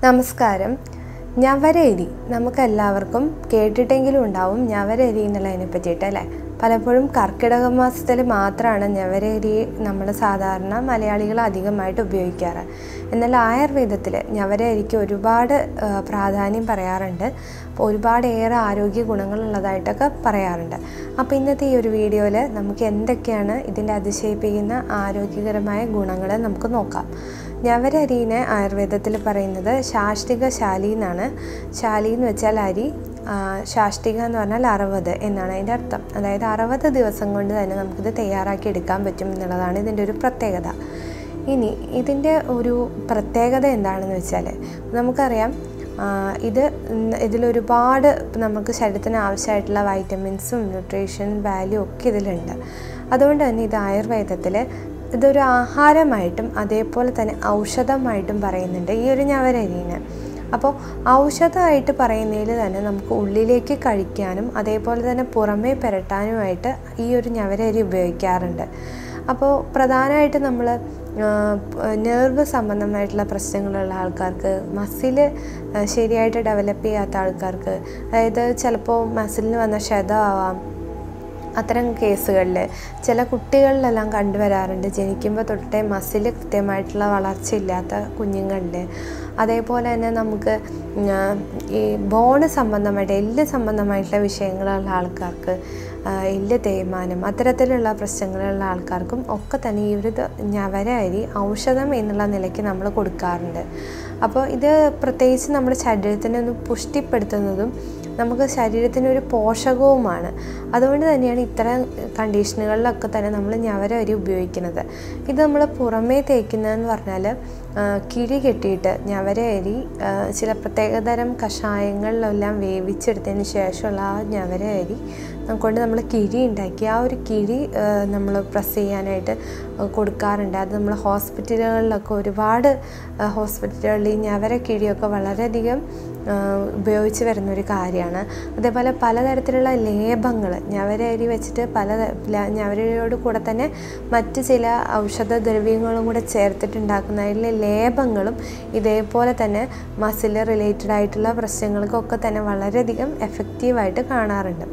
നമസ്കാരം ഞവരരി നമുക്കെല്ലാവർക്കും കേട്ടിട്ടെങ്കിലും ഉണ്ടാവും ഞവരരി എന്നുള്ളതിനെ പറ്റിയിട്ട് അല്ലേ പലപ്പോഴും കർക്കിടക മാസത്തിൽ മാത്രമാണ് ഞവരരി നമ്മൾ സാധാരണ മലയാളികൾ അധികമായിട്ട് ഉപയോഗിക്കാറ് എന്നാൽ ആയുർവേദത്തിൽ ഞവരരിക്ക് ഒരുപാട് ആ, പ്രാധാന്യം പറയാറുണ്ട് അപ്പോൾ ഒരുപാട് ഏറെ ആരോഗ്യ ഗുണങ്ങളുള്ളതായിട്ടൊക്കെ പറയാറുണ്ട് അപ്പോൾ ഇന്നത്തെ ഈ ഒരു വീഡിയോയിൽ നമുക്ക് എന്തൊക്കെയാണ് ഇതിൻ്റെ അതിശയിപ്പിക്കുന്ന ആരോഗ്യകരമായ ഗുണങ്ങൾ നമുക്ക് നോക്കാം ഞവരരീനെ ആയുർവേദത്തിൽ പറയുന്നത് ശാഷ്ടിക ശാലി എന്നാണ് ശാലി എന്ന് വെച്ചാൽ അരി ആ, ശാഷ്ടിക എന്ന് പറഞ്ഞാൽ അറുപത് എന്നാണ് അതിൻ്റെ അർത്ഥം അതായത് അറുപത് ദിവസം കൊണ്ട് തന്നെ നമുക്കിത് തയ്യാറാക്കി എടുക്കാൻ പറ്റും എന്നുള്ളതാണ് ഇതിൻ്റെ ഒരു പ്രത്യേകത ഇനി ഇതിൻ്റെ ഒരു പ്രത്യേകത എന്താണെന്ന് വെച്ചാൽ നമുക്കറിയാം ആ, ഇത് ഇന്ന് ഇതിലൊരുപാട് നമുക്ക് ശരീരത്തിന് ആവശ്യമായിട്ടുള്ള വൈറ്റമിൻസും ന്യൂട്രീഷൻ വാല്യൂ ഒക്കെ ഇതിലുണ്ട് അതുകൊണ്ട് തന്നെ ഇത് ആയുർവേദത്തിൽ ഇതൊരു ആഹാരമായിട്ടും അതേപോലെ തന്നെ ഔഷധമായിട്ടും പറയുന്നുണ്ട് ഈ ഒരു ഞവരരീനെ അപ്പോൾ ഔഷധമായിട്ട് പറയുന്നതിൽ തന്നെ നമുക്ക് ഉള്ളിലേക്ക് കഴിക്കാനും അതേപോലെ തന്നെ പുറമേ പുരട്ടാനുമായിട്ട് ഈ ഒരു ഞവരരി ഉപയോഗിക്കാറുണ്ട് അപ്പോൾ പ്രധാനമായിട്ട് നമ്മൾ നെർവ് സംബന്ധമായിട്ടുള്ള പ്രശ്നങ്ങളുള്ള ആൾക്കാർക്ക് മസിൽ ശരിയായിട്ട് ഡെവലപ്പ് ചെയ്യാത്ത ആൾക്കാർക്ക് അതായത് ചിലപ്പോൾ മസിലിന് വന്ന ക്ഷതമാവാം അത്തരം കേസുകളിൽ ചില കുട്ടികളിലെല്ലാം കണ്ടുവരാറുണ്ട് ജനിക്കുമ്പോൾ തൊട്ടേ മസിൽ കൃത്യമായിട്ടുള്ള വളർച്ചയില്ലാത്ത കുഞ്ഞുങ്ങളിൽ അതേപോലെ തന്നെ നമുക്ക് ഉം, ഈ ബോണ് സംബന്ധമായിട്ട് എല്ല് സംബന്ധമായിട്ടുള്ള വിഷയങ്ങളുള്ള ആൾക്കാർക്ക് ആ, എല്ല് തേയ്മാനം അത്തരത്തിലുള്ള പ്രശ്നങ്ങളുള്ള ആൾക്കാർക്കും ഒക്കെ തന്നെ ഈ ഒരു ഇത് ഞവര അരി ഔഷധം എന്നുള്ള നിലയ്ക്ക് നമ്മൾ കൊടുക്കാറുണ്ട് അപ്പോൾ ഇത് പ്രത്യേകിച്ച് നമ്മുടെ ശരീരത്തിനെ ഒന്ന് പുഷ്ടിപ്പെടുത്തുന്നതും നമുക്ക് ശരീരത്തിന് ഒരു പോഷകവുമാണ് അതുകൊണ്ട് തന്നെയാണ് ഇത്തരം കണ്ടീഷനുകളിലൊക്കെ തന്നെ നമ്മൾ ഞവര അരി ഉപയോഗിക്കുന്നത് ഇത് നമ്മൾ പുറമേ തേക്കുന്നതെന്ന് പറഞ്ഞാൽ ആ, കിഴി കെട്ടിയിട്ട് ഞവര അരി ആ, ചില പ്രത്യേകതരം കഷായങ്ങളിലെല്ലാം വേവിച്ചെടുത്തതിന് ശേഷമുള്ള ആ ഞവര അരി കൊണ്ട് നമ്മൾ കിഴി ഉണ്ടാക്കി ആ ഒരു കിഴി നമ്മൾ പ്രസ് ചെയ്യാനായിട്ട് ആ, കൊടുക്കാറുണ്ട് അത് നമ്മൾ ഹോസ്പിറ്റലുകളിലൊക്കെ ഒരുപാട് ആ, ഹോസ്പിറ്റലുകളിൽ ഈ ഞവര കിഴിയൊക്കെ വളരെയധികം ആ, ഉപയോഗിച്ച് വരുന്ന ഒരു കാര്യമാണ് അതേപോലെ പലതരത്തിലുള്ള ലേപങ്ങൾ ഞവര അരി വെച്ചിട്ട് പല ഞവരയോട് കൂടെ തന്നെ മറ്റ് ചില ഔഷധ ദ്രവ്യങ്ങളും കൂടെ ചേർത്തിട്ടുണ്ടാക്കുന്നതിലെ ലേപങ്ങളും ഇതേപോലെ തന്നെ മസിൽ റിലേറ്റഡ് ആയിട്ടുള്ള പ്രശ്നങ്ങൾക്കൊക്കെ തന്നെ വളരെയധികം എഫക്റ്റീവായിട്ട് കാണാറുണ്ട്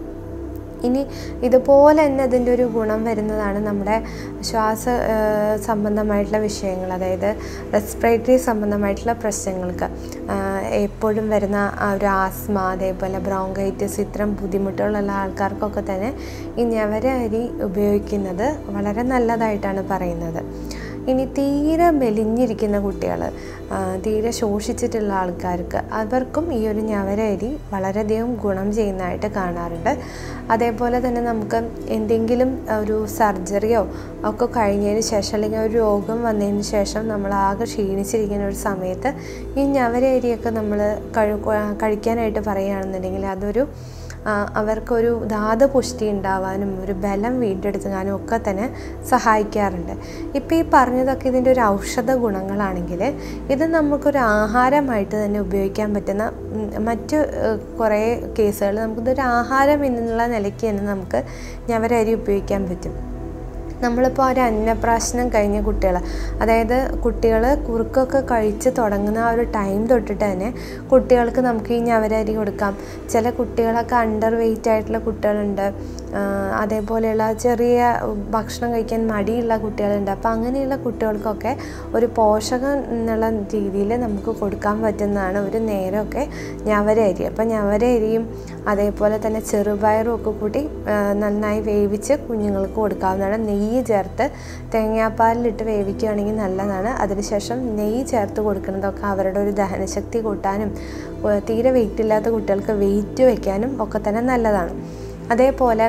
ഇനി ഇതുപോലെ തന്നെ അതിൻ്റെ ഒരു ഗുണം വരുന്നതാണ് നമ്മുടെ ശ്വാസ ആ, സംബന്ധമായിട്ടുള്ള വിഷയങ്ങൾ അതായത് റെസ്പിറേറ്ററി സംബന്ധമായിട്ടുള്ള പ്രശ്നങ്ങൾക്ക് ആ, എപ്പോഴും വരുന്ന ആ ഒരു ആസ്മ അതേപോലെ ബ്രോങ്കൈറ്റിസ് ഇത്തരം ബുദ്ധിമുട്ടുകളുള്ള ആൾക്കാർക്കൊക്കെ തന്നെ ഈ ഞവര അരി ഉപയോഗിക്കുന്നത് വളരെ നല്ലതായിട്ടാണ് പറയുന്നത് ഇനി തീരെ മെലിഞ്ഞിരിക്കുന്ന കുട്ടികൾ തീരെ ശോഷിച്ചിട്ടുള്ള ആൾക്കാർക്ക് അവർക്കും ഈ ഒരു ഞവര അരി വളരെയധികം ഗുണം ചെയ്യുന്നതായിട്ട് കാണാറുണ്ട് അതേപോലെ തന്നെ നമുക്ക് എന്തെങ്കിലും ഒരു സർജറിയോ ഒക്കെ കഴിഞ്ഞതിന് ശേഷം അല്ലെങ്കിൽ ഒരു രോഗം വന്നതിന് ശേഷം നമ്മൾ ആകെ ക്ഷീണിച്ചിരിക്കുന്ന ഒരു സമയത്ത് ഈ ഞവര അരിയൊക്കെ നമ്മൾ കഴിക്കാനായിട്ട് പറയുകയാണെന്നുണ്ടെങ്കിൽ അതൊരു ആ, അവർക്കൊരു ധാതുപുഷ്ടി ഉണ്ടാവാനും ഒരു ബലം വീണ്ടെടുക്കാനും ഒക്കെ തന്നെ സഹായിക്കാറുണ്ട് ഇപ്പോൾ ഈ പറഞ്ഞതൊക്കെ ഇതിൻ്റെ ഒരു ഔഷധ ഗുണങ്ങളാണെങ്കിൽ ഇത് നമുക്കൊരു ആഹാരമായിട്ട് തന്നെ ഉപയോഗിക്കാൻ പറ്റുന്ന ഉം, മറ്റ് ഏഹ്, കുറേ കേസുകൾ നമുക്കിതൊരു ആഹാരം എന്നുള്ള നിലയ്ക്ക് തന്നെ നമുക്ക് ഞവരരി ഉപയോഗിക്കാൻ പറ്റും നമ്മളിപ്പോൾ ഒരു അന്നപ്രാശനം കഴിഞ്ഞ കുട്ടികൾ അതായത് കുട്ടികൾ കുറുക്കൊക്കെ കഴിച്ച് തുടങ്ങുന്ന ആ ഒരു ടൈം തൊട്ടിട്ട് തന്നെ കുട്ടികൾക്ക് നമുക്ക് ഈ ഞവരരി കൊടുക്കാം ചില കുട്ടികളൊക്കെ അണ്ടർ വെയിറ്റ് ആയിട്ടുള്ള കുട്ടികളുണ്ട് ആ, അതേപോലെയുള്ള ചെറിയ ഭക്ഷണം കഴിക്കാൻ മടിയുള്ള കുട്ടികളുണ്ട് അപ്പോൾ അങ്ങനെയുള്ള കുട്ടികൾക്കൊക്കെ ഒരു പോഷകം എന്നുള്ള രീതിയിൽ നമുക്ക് കൊടുക്കാൻ പറ്റുന്നതാണ് ഒരു നേരമൊക്കെ ഞവര അരി അപ്പോൾ ഞവര അരിയും അതേപോലെ തന്നെ ചെറുപയറും ഒക്കെ കൂട്ടി ആ, നന്നായി വേവിച്ച് കുഞ്ഞുങ്ങൾക്ക് കൊടുക്കാവുന്നതാണ് നെയ്യ് ചേർത്ത് തേങ്ങാപ്പാലിലിട്ട് വേവിക്കുകയാണെങ്കിൽ നല്ലതാണ് അതിനുശേഷം നെയ്യ് ചേർത്ത് കൊടുക്കുന്നതൊക്കെ അവരുടെ ഒരു ദഹനശക്തി കൂട്ടാനും ഏ, തീരെ വെയിറ്റ് ഇല്ലാത്ത കുട്ടികൾക്ക് വെയിറ്റ് വയ്ക്കാനും ഒക്കെ തന്നെ നല്ലതാണ് അതേപോലെ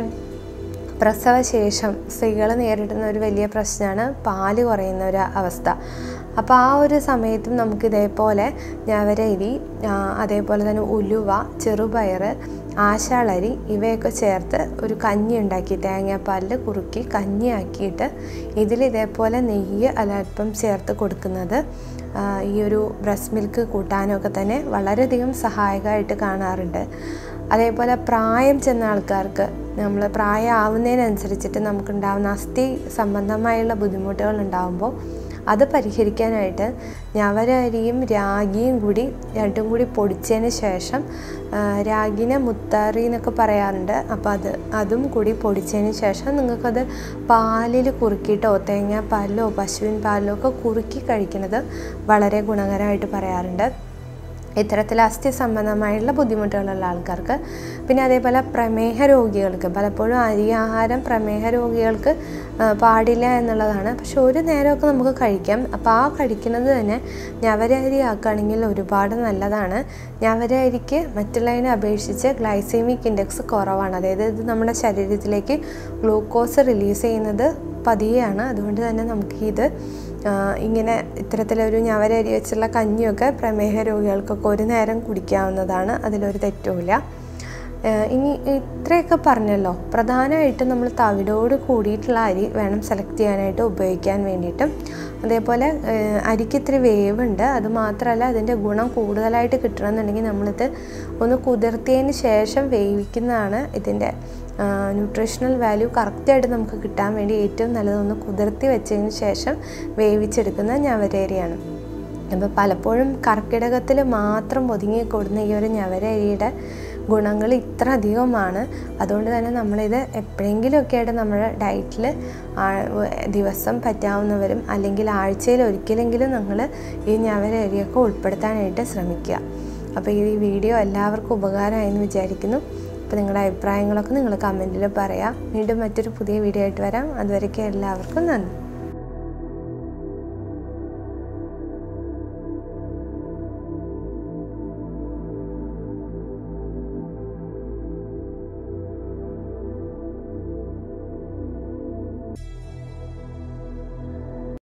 പ്രസവശേഷം സ്ത്രീകൾ നേരിടുന്ന ഒരു വലിയ പ്രശ്നമാണ് പാല് കുറയുന്ന ഒരു അവസ്ഥ അപ്പോൾ ആ ഒരു സമയത്തും നമുക്ക് ഇതേപോലെ ഞവരരി ആ, അതേപോലെ തന്നെ ഉലുവ ചെറുപയർ ആശാളരി ഇവയൊക്കെ ചേർത്ത് ഒരു കഞ്ഞി ഉണ്ടാക്കി തേങ്ങാപ്പാലിൽ കുറുക്കി കഞ്ഞി ആക്കിയിട്ട് ഇതിൽ ഇതേപോലെ നെയ്യ് അല്പം ചേർത്ത് കൊടുക്കുന്നത് ആ, ഈ ഒരു ബ്രസ്റ്റ് മിൽക്ക് കൂട്ടാനൊക്കെ തന്നെ വളരെയധികം സഹായകമായിട്ട് കാണാറുണ്ട് അതേപോലെ പ്രായം ചെന്ന ആൾക്കാർക്ക് നമ്മൾ പ്രായം ആവുന്നതിനനുസരിച്ചിട്ട് നമുക്കുണ്ടാകുന്ന അസ്ഥി സംബന്ധമായുള്ള ബുദ്ധിമുട്ടുകൾ ഉണ്ടാകുമ്പോൾ അത് പരിഹരിക്കാനായിട്ട് ഞവര അരിയും രാഗിയും കൂടി രണ്ടും കൂടി പൊടിച്ചതിന് ശേഷം ആ, രാഗിനെ മുത്താറി എന്നൊക്കെ പറയാറുണ്ട് അപ്പോൾ അത് അതും കൂടി പൊടിച്ചതിന് ശേഷം നിങ്ങൾക്കത് പാലിൽ കുറുക്കിയിട്ടോ തേങ്ങാപ്പാലിലോ പശുവിൻ പാലിലോ ഒക്കെ കുറുക്കി കഴിക്കുന്നത് വളരെ ഗുണകരമായിട്ട് പറയാറുണ്ട് ഇത്തരത്തിൽ അസ്ഥി സംബന്ധമായുള്ള ബുദ്ധിമുട്ടുകളുള്ള ആൾക്കാർക്ക് പിന്നെ അതേപോലെ പ്രമേഹ രോഗികൾക്ക് പലപ്പോഴും അരി ആഹാരം പ്രമേഹ രോഗികൾക്ക് ആ, പാടില്ല എന്നുള്ളതാണ് പക്ഷെ ഒരു നേരമൊക്കെ നമുക്ക് കഴിക്കാം അപ്പോൾ ആ കഴിക്കുന്നത് തന്നെ ഞവര അരി ആക്കുകയാണെങ്കിൽ ഒരുപാട് നല്ലതാണ് ഞവര അരിക്ക് മറ്റുള്ളതിനെ അപേക്ഷിച്ച് ഗ്ലൈസീമിക് ഇൻഡെക്സ് കുറവാണ് അതായത് ഇത് നമ്മുടെ ശരീരത്തിലേക്ക് ഗ്ലൂക്കോസ് റിലീസ് ചെയ്യുന്നത് പതിയെയാണ് അതുകൊണ്ട് തന്നെ നമുക്ക് ഇത് ആ, ഇങ്ങനെ ഇത്തരത്തിലൊരു ഞവര അരി വെച്ചുള്ള കഞ്ഞിയൊക്കെ പ്രമേഹ രോഗികൾക്കൊക്കെ ഒരു നേരം കുടിക്കാവുന്നതാണ് അതിലൊരു തെറ്റുമില്ല ഏഹ് ഇനി ഇത്രയൊക്കെ പറഞ്ഞല്ലോ പ്രധാനമായിട്ടും നമ്മൾ തവിടോട് കൂടിയിട്ടുള്ള അരി വേണം സെലക്ട് ചെയ്യാനായിട്ട് ഉപയോഗിക്കാൻ വേണ്ടിയിട്ടും അതേപോലെ ഏഹ് അരിക്ക് ഇത്തിരി വേവുണ്ട് അത് മാത്രമല്ല അതിൻ്റെ ഗുണം കൂടുതലായിട്ട് കിട്ടണമെന്നുണ്ടെങ്കിൽ നമ്മളിത് ഒന്ന് കുതിർത്തിയതിന് ശേഷം വേവിക്കുന്നതാണ് ഇതിൻ്റെ ന്യൂട്രീഷണൽ വാല്യൂ കറക്റ്റായിട്ട് നമുക്ക് കിട്ടാൻ വേണ്ടി ഏറ്റവും നല്ലത് ഒന്ന് കുതിർത്തി വെച്ചതിന് ശേഷം വേവിച്ചെടുക്കുന്ന ഞവരേരിയാണ് അപ്പോൾ പലപ്പോഴും കർക്കിടകത്തിൽ മാത്രം ഒതുങ്ങി കൊടുന്ന ഈ ഒരു ഞവരരിയുടെ ഗുണങ്ങൾ ഇത്ര അധികമാണ് അതുകൊണ്ട് തന്നെ നമ്മളിത് എപ്പോഴെങ്കിലുമൊക്കെ ആയിട്ട് നമ്മുടെ ഡയറ്റിൽ ദിവസം പറ്റാവുന്നവരും അല്ലെങ്കിൽ ആഴ്ചയിൽ ഒരിക്കലെങ്കിലും നമ്മൾ ഈ ഞവരരിയൊക്കെ ഉൾപ്പെടുത്താനായിട്ട് ശ്രമിക്കുക അപ്പോൾ ഈ വീഡിയോ എല്ലാവർക്കും ഉപകാരമായെന്ന് വിചാരിക്കുന്നു അപ്പോൾ നിങ്ങളുടെ അഭിപ്രായങ്ങളൊക്കെ നിങ്ങൾ കമൻറ്റിൽ പറയാം വീണ്ടും മറ്റൊരു പുതിയ വീഡിയോ ആയിട്ട് വരാം അതുവരേക്കും എല്ലാവർക്കും നന്ദി